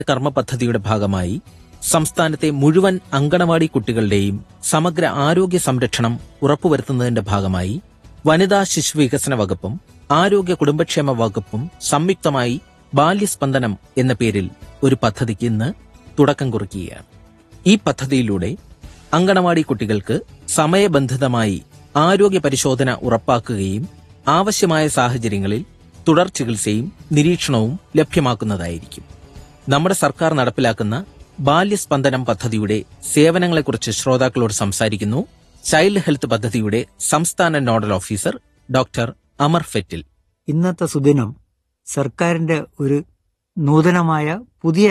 കർമ്മ പദ്ധതിയുടെ ഭാഗമായി സംസ്ഥാനത്തെ മുഴുവൻ അങ്കണവാടി കുട്ടികളുടെയും സമഗ്ര ആരോഗ്യ സംരക്ഷണം ഉറപ്പുവരുത്തുന്നതിന്റെ ഭാഗമായി വനിതാ ശിശു വികസന വകുപ്പും ആരോഗ്യ കുടുംബക്ഷേമ വകുപ്പും സംയുക്തമായി ബാല്യസ്പന്ദനം എന്ന പേരിൽ ഒരു പദ്ധതിക്ക് ഇന്ന് തുടക്കം കുറിക്കുകയാണ് ഈ പദ്ധതിയിലൂടെ അങ്കണവാടി കുട്ടികൾക്ക് സമയബന്ധിതമായി ആരോഗ്യ പരിശോധന ഉറപ്പാക്കുകയും ആവശ്യമായ സാഹചര്യങ്ങളിൽ തുടർ ചികിത്സയും നിരീക്ഷണവും ലഭ്യമാക്കുന്നതായിരിക്കും നമ്മുടെ സർക്കാർ നടപ്പിലാക്കുന്ന ബാല്യസ്പന്ദനം പദ്ധതിയുടെ സേവനങ്ങളെക്കുറിച്ച് ശ്രോതാക്കളോട് സംസാരിക്കുന്നു ചൈൽഡ് ഹെൽത്ത് പദ്ധതിയുടെ സംസ്ഥാന nodal officer doctor Amar Fettle ഇന്നത്തെ സുദിനം സർക്കാരിന്റെ ഒരു നൂതനമായ പുതിയ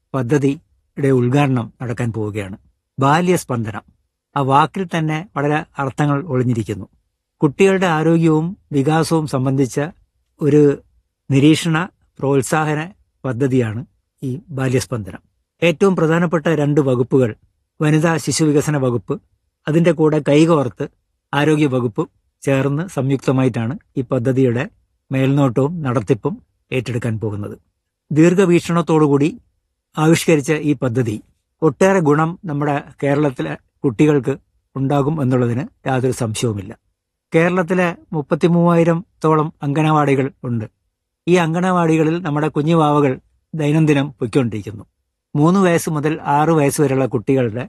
പദ്ധതിയുടെ ഉദ്ഘാടനം നടക്കാൻ പോവുകയാണ് ബാല്യസ്പന്ദനം ആ വാക്കിൽ തന്നെ വളരെ അർത്ഥങ്ങൾ ഒളിഞ്ഞിരിക്കുന്നു കുട്ടികളുടെ ആരോഗ്യവും വികാസവും സംബന്ധിച്ച ഒരു നിരീക്ഷണ പ്രോത്സാഹന പദ്ധതിയാണ് ഈ ബാല്യസ്പന്ദനം ഏറ്റവും പ്രധാനപ്പെട്ട രണ്ട് വകുപ്പുകൾ വനിതാ ശിശു വികസന വകുപ്പ് അതിന്റെ കൂടെ കൈകോർത്ത് ആരോഗ്യ വകുപ്പ് ചേർന്ന് സംയുക്തമായിട്ടാണ് ഈ പദ്ധതിയുടെ മേൽനോട്ടവും നടത്തിപ്പും ഏറ്റെടുക്കാൻ പോകുന്നത് ദീർഘവീക്ഷണത്തോടുകൂടി ആവിഷ്കരിച്ച ഈ പദ്ധതി ഒട്ടേറെ ഗുണം നമ്മുടെ കേരളത്തിലെ കുട്ടികൾക്ക് ഉണ്ടാകും എന്നുള്ളതിന് യാതൊരു സംശയവുമില്ല കേരളത്തിലെ മുപ്പത്തി മൂവായിരത്തോളം അംഗനവാടികൾ ഉണ്ട് ഈ അംഗനവാടികളിൽ നമ്മുടെ കുഞ്ഞുവാവകൾ ദൈനംദിനം പൊയ്ക്കൊണ്ടിരിക്കുന്നു മൂന്ന് വയസ്സ് മുതൽ ആറ് വയസ്സ് വരെയുള്ള കുട്ടികളുടെ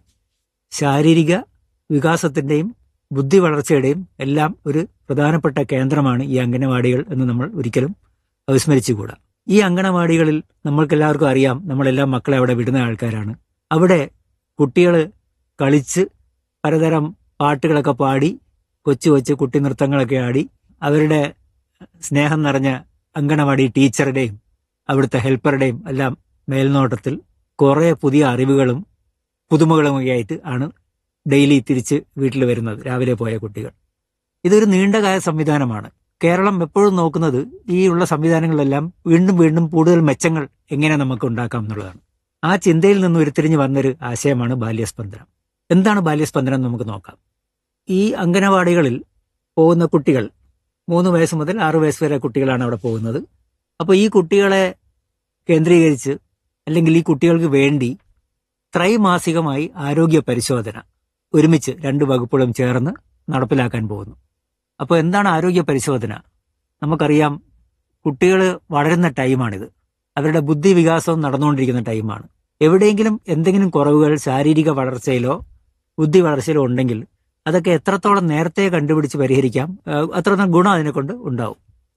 ശാരീരിക വികാസത്തിന്റെയും ബുദ്ധി വളർച്ചയുടെയും എല്ലാം ഒരു പ്രധാനപ്പെട്ട കേന്ദ്രമാണ് ഈ അംഗനവാടികൾ എന്ന് നമ്മൾ ഒരിക്കലും അവിസ്മരിച്ചുകൂടാ ഈ അംഗനവാടികളിൽ നമ്മൾക്കെല്ലാവർക്കും അറിയാം നമ്മളെല്ലാം മക്കളെ അവിടെ വിടുന്ന ആൾക്കാരാണ് അവിടെ കുട്ടികൾ കളിച്ച് പലതരം പാട്ടുകളൊക്കെ പാടി കൊച്ചു കൊച്ചു കുട്ടി നൃത്തങ്ങളൊക്കെ ആടി അവരുടെ സ്നേഹം നിറഞ്ഞ അങ്കണവാടി ടീച്ചറുടെയും അവിടുത്തെ ഹെൽപ്പറുടെയും എല്ലാം മേൽനോട്ടത്തിൽ കുറേ പുതിയ അറിവുകളും പുതുമകളുമൊക്കെ ആയിട്ട് ആണ് ഡെയിലി തിരിച്ച് വീട്ടിൽ വരുന്നത് രാവിലെ പോയ കുട്ടികൾ ഇതൊരു നീണ്ടകാല സംവിധാനമാണ് കേരളം എപ്പോഴും നോക്കുന്നത് ഈ ഉള്ള സംവിധാനങ്ങളെല്ലാം വീണ്ടും വീണ്ടും കൂടുതൽ മെച്ചങ്ങൾ എങ്ങനെ നമുക്ക് ഉണ്ടാക്കാം എന്നുള്ളതാണ് ആ ചിന്തയിൽ നിന്ന് ഉരുത്തിരിഞ്ഞ് വന്നൊരു ആശയമാണ് ബാല്യസ്പന്ദനം എന്താണ് ബാല്യസ്പന്ദനം എന്ന് നമുക്ക് നോക്കാം ഈ അംഗനവാടികളിൽ പോകുന്ന കുട്ടികൾ മൂന്ന് വയസ്സ് മുതൽ ആറ് വയസ്സ് വരെ കുട്ടികളാണ് അവിടെ പോകുന്നത് അപ്പോൾ ഈ കുട്ടികളെ കേന്ദ്രീകരിച്ച് അല്ലെങ്കിൽ ഈ കുട്ടികൾക്ക് വേണ്ടി ത്രൈമാസികമായി ആരോഗ്യ പരിശോധന ഒരുമിച്ച് രണ്ട് വകുപ്പുകളും ചേർന്ന് നടപ്പിലാക്കാൻ പോകുന്നു അപ്പോൾ എന്താണ് ആരോഗ്യ പരിശോധന നമുക്കറിയാം കുട്ടികൾ വളരുന്ന ടൈമാണിത് അവരുടെ ബുദ്ധി വികാസവും നടന്നുകൊണ്ടിരിക്കുന്ന ടൈമാണ് എവിടെയെങ്കിലും എന്തെങ്കിലും കുറവുകൾ ശാരീരിക വളർച്ചയിലോ ബുദ്ധി വളർച്ചയിലോ ഉണ്ടെങ്കിൽ അതൊക്കെ എത്രത്തോളം നേരത്തെ കണ്ടുപിടിച്ച് പരിഹരിക്കാം ഏഹ് അത്രത്തോളം ഗുണം അതിനെ കൊണ്ട് ഉണ്ടാവും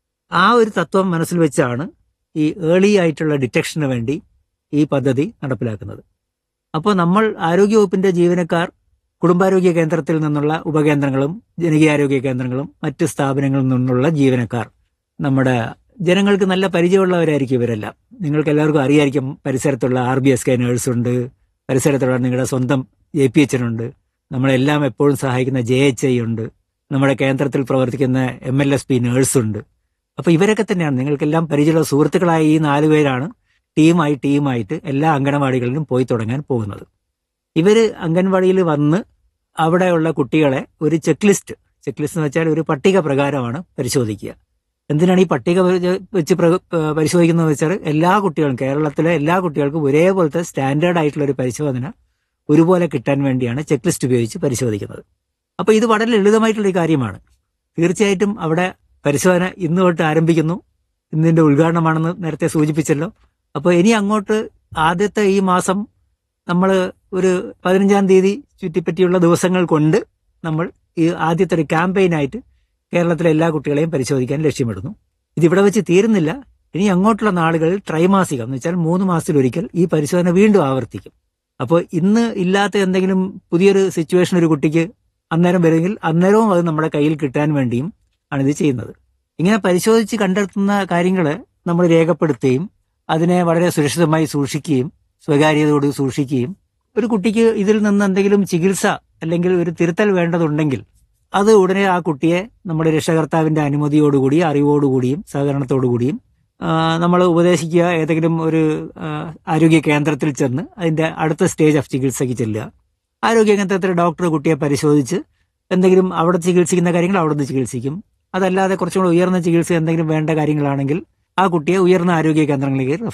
ആ ഒരു തത്വം മനസ്സിൽ വെച്ചാണ് ഈ ഏർലി ആയിട്ടുള്ള ഡിറ്റക്ഷന് വേണ്ടി ഈ പദ്ധതി നടപ്പിലാക്കുന്നത് അപ്പോൾ നമ്മൾ ആരോഗ്യവകുപ്പിന്റെ ജീവനക്കാർ കുടുംബാരോഗ്യ കേന്ദ്രത്തിൽ നിന്നുള്ള ഉപകേന്ദ്രങ്ങളും ജനകീയാരോഗ്യ കേന്ദ്രങ്ങളും മറ്റ് സ്ഥാപനങ്ങളിൽ നിന്നുള്ള ജീവനക്കാർ നമ്മുടെ ജനങ്ങൾക്ക് നല്ല പരിചയമുള്ളവരായിരിക്കും ഇവരെല്ലാം നിങ്ങൾക്ക് എല്ലാവർക്കും അറിയായിരിക്കും പരിസരത്തുള്ള R B S K nurse ഉണ്ട് പരിസരത്തുള്ള നിങ്ങളുടെ സ്വന്തം ജെ പി എച്ച് ഉണ്ട് നമ്മളെല്ലാം എപ്പോഴും സഹായിക്കുന്ന ജെ എച്ച് ഐ ഉണ്ട് നമ്മുടെ കേന്ദ്രത്തിൽ പ്രവർത്തിക്കുന്ന M L S P nurse ഉണ്ട് അപ്പൊ ഇവരൊക്കെ തന്നെയാണ് നിങ്ങൾക്കെല്ലാം പരിചയമുള്ള സുഹൃത്തുക്കളായ ഈ നാല് പേരാണ് ടീമായി ടീമായിട്ട് എല്ലാ അംഗനവാടികളിലും പോയി തുടങ്ങാൻ പോകുന്നത് ഇവര് അംഗൻവാടിയിൽ വന്ന് അവിടെയുള്ള കുട്ടികളെ ഒരു ചെക്ക് ലിസ്റ്റ് ചെക്ക് ലിസ്റ്റ് എന്ന് വെച്ചാൽ ഒരു പട്ടിക പ്രകാരമാണ് പരിശോധിക്കുക എന്തിനാണ് ഈ പട്ടിക വെച്ച് വെച്ച് പ്ര- ഏഹ് പരിശോധിക്കുന്നത് വെച്ചാൽ എല്ലാ കുട്ടികളും കേരളത്തിലെ എല്ലാ കുട്ടികൾക്കും ഒരേപോലത്തെ സ്റ്റാൻഡേർഡ് ആയിട്ടുള്ള ഒരു പരിശോധന ഒരുപോലെ കിട്ടാൻ വേണ്ടിയാണ് ചെക്ക് ലിസ്റ്റ് ഉപയോഗിച്ച് പരിശോധിക്കുന്നത് അപ്പൊ ഇത് വളരെ ലളിതമായിട്ടുള്ള ഒരു കാര്യമാണ് തീർച്ചയായിട്ടും അവിടെ പരിശോധന ഇന്ന് തൊട്ട് ആരംഭിക്കുന്നു ഇന്നിന്റെ ഉദ്ഘാടനമാണെന്ന് നേരത്തെ സൂചിപ്പിച്ചല്ലോ അപ്പോൾ ഇനി അങ്ങോട്ട് ആദ്യത്തെ ഈ മാസം നമ്മൾ ഒരു പതിനഞ്ചാം തീയതി ചുറ്റിപ്പറ്റിയുള്ള ദിവസങ്ങൾ കൊണ്ട് നമ്മൾ ഈ ആദ്യത്തെ ഒരു ക്യാമ്പയിനായിട്ട് കേരളത്തിലെ എല്ലാ കുട്ടികളെയും പരിശോധിക്കാൻ ലക്ഷ്യമിടുന്നു ഇതിവിടെ വെച്ച് തീരുന്നില്ല ഇനി അങ്ങോട്ടുള്ള നാളുകളിൽ ത്രൈമാസികം എന്ന് വെച്ചാൽ മൂന്ന് മാസത്തിലൊരിക്കൽ ഈ പരിശോധന വീണ്ടും ആവർത്തിക്കും അപ്പോൾ ഇന്ന് ഇല്ലാത്ത എന്തെങ്കിലും പുതിയൊരു സിറ്റുവേഷൻ ഒരു കുട്ടിക്ക് അന്നേരം വരുമെങ്കിൽ അന്നേരവും അത് നമ്മുടെ കയ്യിൽ കിട്ടാൻ വേണ്ടിയും ആണ് ഇത് ചെയ്യുന്നത് ഇങ്ങനെ പരിശോധിച്ച് കണ്ടെത്തുന്ന കാര്യങ്ങൾ നമ്മൾ രേഖപ്പെടുത്തുകയും അതിനെ വളരെ സുരക്ഷിതമായി സൂക്ഷിക്കുകയും സ്വകാര്യതയോട് സൂക്ഷിക്കുകയും ഒരു കുട്ടിക്ക് ഇതിൽ നിന്ന് എന്തെങ്കിലും ചികിത്സ അല്ലെങ്കിൽ ഒരു തിരുത്തൽ വേണ്ടതുണ്ടെങ്കിൽ അത് ഉടനെ ആ കുട്ടിയെ നമ്മുടെ രക്ഷകർത്താവിന്റെ അനുമതിയോടുകൂടി അറിവോടുകൂടിയും സഹകരണത്തോടുകൂടിയും നമ്മൾ ഉപദേശിക്കുക ഏതെങ്കിലും ഒരു ആ, ആരോഗ്യ കേന്ദ്രത്തിൽ ചെന്ന് അതിന്റെ അടുത്ത സ്റ്റേജ് ഓഫ് ചികിത്സയ്ക്ക് ചെല്ലുക ആരോഗ്യ കേന്ദ്രത്തിലെ ഡോക്ടർ കുട്ടിയെ പരിശോധിച്ച് എന്തെങ്കിലും അവിടെ ചികിത്സിക്കുന്ന കാര്യങ്ങൾ അവിടെ നിന്ന് ചികിത്സിക്കും അതല്ലാതെ കുറച്ചും കൂടി ഉയർന്ന ചികിത്സ എന്തെങ്കിലും വേണ്ട കാര്യങ്ങളാണെങ്കിൽ ആ കുട്ടിയെ ഉയർന്ന ആരോഗ്യ കേന്ദ്രങ്ങളിലേക്ക് റെഫർ ചെയ്യും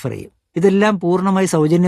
ഇതെല്ലാം പൂർണ്ണമായി സൗജന്യ